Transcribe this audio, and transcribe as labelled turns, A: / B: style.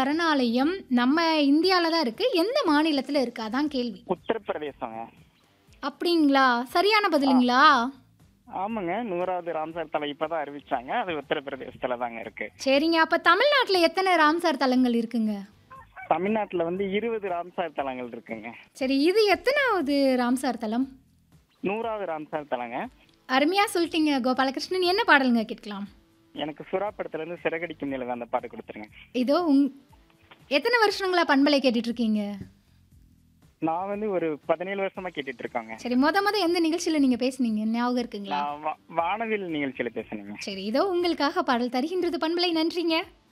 A: சரணாலயம் நம்ம இந்தியால தான் இருக்கு. எந்த மாநிலத்தில இருக்கு? அதான் கேள்வி.
B: உத்தரப்பிரதேசங்க.
A: அப்படிங்களா? சரியான
B: ஆ.
A: பதிலுங்களா?
B: ஆமாங்க. 100வது ராம்சார் தலம் இப்பதான் அறிவிச்சாங்க. அது உத்தரப்பிரதேசத்துல தாங்க இருக்கு.
A: சரிங்க. அப்ப தமிழ்நாட்டுல எத்தன ராம்சார் தலங்கள் இருக்குங்க?
B: தமிழ்நாட்டுல வந்து 20 ராம்சார் தலங்கள் இருக்குங்க.
A: சரி. இது எத்தனாவது ராம்சார் தலம்?
B: 100வது ராம்சார் தலங்க.
A: அருமையா சொல்லிட்டீங்க கோபாலகிருஷ்ணன். என்ன பாடலுங்க கேட்கலாம்?
B: எனக்கு சுறா படத்துல இருந்து சிறகடிக்கும் நிலவு அந்த பாட்டு கொடுத்துருங்க.
A: இதோ உங் எத்தன வருஷங்களா பண்பலை கேட்டுட்டு இருக்கீங்க?
B: நான் வந்து ஒரு 17 வருஷமா கேட்டுட்டு இருக்கேங்க.
A: சரி. மொத மொத எந்த நிகழ்ச்சியில நீங்க பேசுனீங்க? ஞாபகம் இருக்குங்களா?
B: நான் வா வானவில் நிகழ்ச்சியில பேசுனேங்க.
A: சரி. இதோ உங்களுக்காக பாடல் தருகின்றது பண்பலை. நன்றிங்க.